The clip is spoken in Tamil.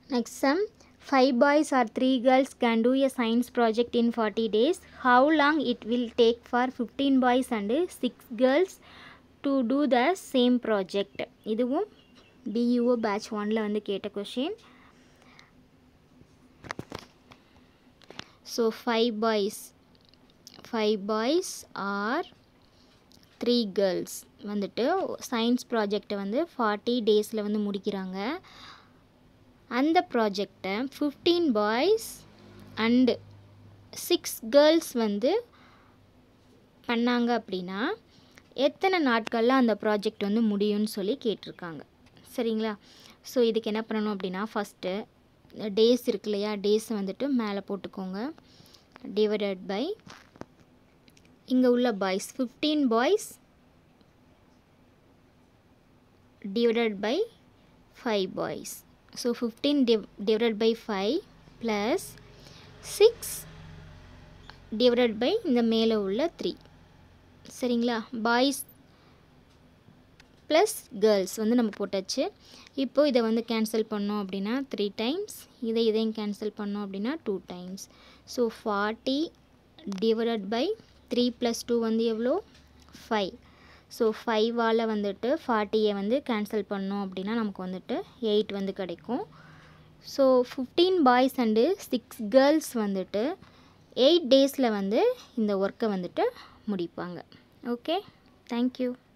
Next sum. Five boys or three girls can do a science project in 40 days. How long it will take for 15 boys and 6 girls to do the same project? இதுவும் BUO batch 1ல வந்து கேட்ட question so five boys five boys or three girls வந்துட்டு சயின்ஸ் ப்ராஜெக்டை வந்து ஃபார்ட்டி டேஸில் வந்து முடிக்கிறாங்க அந்த ப்ராஜெக்டை fifteen boys and six girls வந்து பண்ணாங்க அப்படின்னா எத்தனை நாட்களில் அந்த ப்ராஜெக்ட் வந்து முடியும்னு சொல்லி கேட்டிருக்காங்க சரிங்களா ஸோ இதுக்கு என்ன பண்ணணும் அப்படின்னா ஃபஸ்ட்டு டேஸ் இருக்கு இல்லையா டேஸ் வந்துட்டு மேலே போட்டுக்கோங்க டிவைடட் பை இங்கே உள்ள boys fifteen boys divided by five boys so fifteen div divided by five plus six divided by இந்த மேலே உள்ள த்ரீ சரிங்களா பாய்ஸ் ப்ளஸ் கேர்ள்ஸ் வந்து நம்ம போட்டாச்சு இப்போது இதை வந்து கேன்சல் பண்ணோம் அப்படின்னா த்ரீ டைம்ஸ் இதை இதையும் கேன்சல் பண்ணோம் அப்படின்னா two times so forty divided by three plus two வந்து எவ்வளோ ஃபைவ் ஸோ ஃபைவால் வந்துட்டு ஃபார்ட்டியை வந்து கேன்சல் பண்ணோம் அப்படின்னா நமக்கு வந்துட்டு எயிட் வந்து கிடைக்கும் so fifteen boys and six girls வந்துட்டு எயிட் டேஸில் வந்து இந்த ஒர்க்கை வந்துட்டு முடிப்பாங்க ஓகே தேங்க்யூ